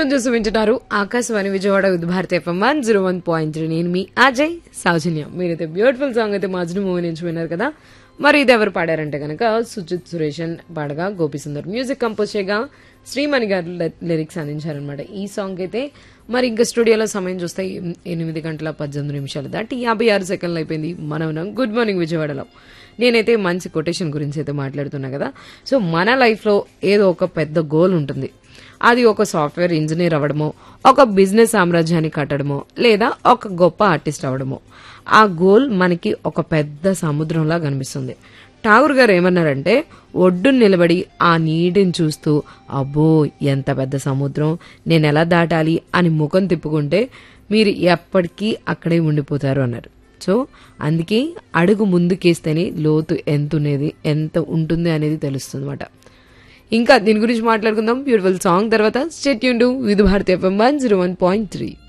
tune చేసి వింటున్నారు Akashvani Vijayawada Vividh Bharati FM one zero one point three నేను మీ అజయ్ సౌజన్య మీరైతే బ్యూటిఫుల్ సాంగ్ అయితే మజ్ను మూవీ నుంచి విన్నారు కదా మరి ఇది ఎవరు పాడారంటే కనుక సుజిత్ సురేషన్ పాడగా గోపిసుందర్ మ్యూజిక్ కంపోజ్ చేయగా శ్రీమణి గారు లిరిక్స్ అందించారనమాట ఈ సాంగ్ అయితే మరి ఇంకా స్టూడియోలో సమయం చూస్తే ఎన్- ఎనిమిది గంటల పద్దెనిమిది నిమిషాలు దాటి యాభై ఆరు సెకండ్లు అయిపోయింది మనం ఉన్నాం గుడ్ మార్నింగ్ విజయవాడలో నేనైతే మంచి కొటేషన్ గురించి అయితే మాట్లాడుతున్నా కదా సో మన లైఫ్లో ఏదో ఒక పెద్ద గోల్ ఉంటుంది అది ఒక సాఫ్ట్వేర్ ఇంజనీర్ అవ్వడమో ఒక బిజినెస్ సామ్రాజ్యాన్ని కట్టడమో లేదా ఒక గొప్ప ఆర్టిస్ట్ అవ్వడమో ఆ గోల్ మనకి ఒక పెద్ద సముద్రంలా కనిపిస్తుంది ఠాగూర్ గారు ఏమన్నారంటే ఒడ్డున నిలబడి ఆ నీటిని చూస్తూ అబ్బో ఎంత పెద్ద సముద్రం నేను ఎలా దాటాలి అని ముఖం తిప్పుకుంటే మీరు ఎప్పటికీ అక్కడే ఉండిపోతారు అన్నారు సో అందుకే అడుగు ముందుకేస్తేనే లోతు ఎంత ఉన్నది ఎంత ఉంటుంది అనేది తెలుస్తుంది అనమాట ఇంకా దీని గురించి మాట్లాడుకుందాం బ్యూటిఫుల్ సాంగ్ తర్వాత స్టేట్ యూన్ Vividh Bharati FM one zero one point three